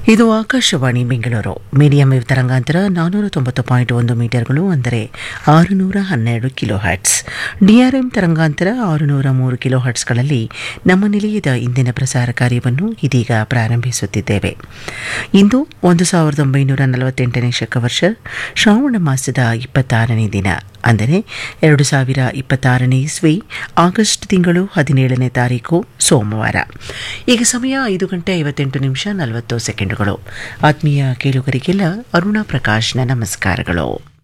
ಇದು Akashvani Bengaluru medium wave ತರಂಗಾಂತರ ನಾನ್ನೂರ ತೊಂಬತ್ತು ಪಾಯಿಂಟ್ ಒಂದು ಮೀಟರ್ಗಳು ಅಂದರೆ ಆರುನೂರ ಹನ್ನೆರಡು ಕಿಲೋ ಹರ್ಟ್ಸ್ ಡಿಆರ್ಎಂ ತರಂಗಾಂತರ ಆರುನೂರ ಮೂರು ಕಿಲೋ ಹರ್ಟ್ಸ್ಗಳಲ್ಲಿ ನಮ್ಮ ನಿಲಯದ ಇಂದಿನ ಪ್ರಸಾರ ಕಾರ್ಯವನ್ನು ಇದೀಗ ಪ್ರಾರಂಭಿಸುತ್ತಿದ್ದೇವೆ ಇಂದು ಒಂದು ಸಾವಿರದ ಒಂಬೈನೂರ ನಲವತ್ತೆಂಟನೇ ಶಕವರ್ಷ ಶ್ರಾವಣ ಮಾಸದ ಇಪ್ಪತ್ತಾರನೇ ದಿನ ಅಂದರೆ ಎರಡು ಸಾವಿರ ಇಪ್ಪತ್ತಾರನೇ ಇಸ್ವಿ ಆಗಸ್ಟ್ ತಿಂಗಳು ಹದಿನೇಳನೇ ತಾರೀಕು ಸೋಮವಾರ ಈಗ ಸಮಯ ಐದು ಗಂಟೆ ಐವತ್ತೆಂಟು ನಿಮಿಷ ನಲವತ್ತು ಸೆಕೆಂಡುಗಳು ಆತ್ಮೀಯ ಕೇಳುಗರಿಗೆಲ್ಲ ಅರುಣಾ ಪ್ರಕಾಶ್ನ ನಮಸ್ಕಾರಗಳು